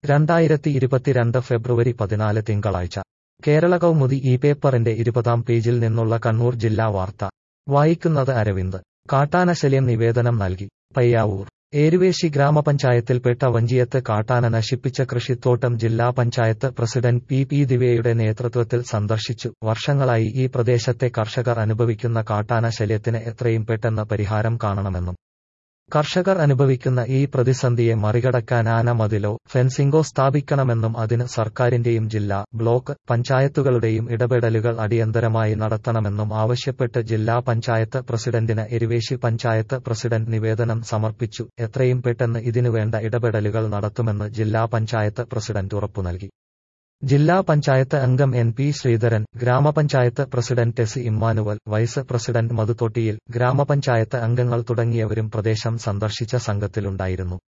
രണ്ടായിരത്തി ഇരുപത്തിരണ്ട് ഫെബ്രുവരി പതിനാല് തിങ്കളാഴ്ച കേരള കൗമുദി ഈ പേപ്പറിന്റെ ഇരുപതാം പേജിൽ നിന്നുള്ള കണ്ണൂർ ജില്ലാ വാർത്ത വായിക്കുന്നത് അരവിന്ദ് കാട്ടാനശല്യം നിവേദനം നൽകി പയ്യാവൂർ ഏരുവേശി ഗ്രാമപഞ്ചായത്തിൽപ്പെട്ട വഞ്ചിയത്ത് കാട്ടാന നശിപ്പിച്ച കൃഷിത്തോട്ടം ജില്ലാ പഞ്ചായത്ത് പ്രസിഡന്റ് പി പി ദിവ്യയുടെ നേതൃത്വത്തിൽ സന്ദർശിച്ചു വർഷങ്ങളായി ഈ പ്രദേശത്തെ കർഷകർ അനുഭവിക്കുന്ന കാട്ടാന ശല്യത്തിന് എത്രയും പെട്ടെന്ന് പരിഹാരം കാണണമെന്നും കർഷകർ അനുഭവിക്കുന്ന ഈ പ്രതിസന്ധിയെ മറികടക്കാൻ ആന മതിലോ ഫെൻസിംഗോ സ്ഥാപിക്കണമെന്നും അതിന് സർക്കാരിന്റെയും ജില്ലാ ബ്ലോക്ക് പഞ്ചായത്തുകളുടെയും ഇടപെടലുകൾ അടിയന്തരമായി നടത്തണമെന്നും ആവശ്യപ്പെട്ട് ജില്ലാ പഞ്ചായത്ത് പ്രസിഡന്റിന് എരുവേശി പഞ്ചായത്ത് പ്രസിഡന്റ് നിവേദനം സമർപ്പിച്ചു എത്രയും പെട്ടെന്ന് ഇതിനുവേണ്ട ഇടപെടലുകൾ നടത്തുമെന്ന് ജില്ലാ പഞ്ചായത്ത് പ്രസിഡന്റ് ഉറപ്പു നൽകി ജില്ലാ പഞ്ചായത്ത് അംഗം എൻ പി ശ്രീധരൻ ഗ്രാമപഞ്ചായത്ത് president Tessy Emmanuel vice president Madhu Thottiyil ഗ്രാമപഞ്ചായത്ത് അംഗങ്ങൾ തുടങ്ങിയവരും പ്രദേശം സന്ദർശിച്ച സംഘത്തിലുണ്ടായിരുന്നു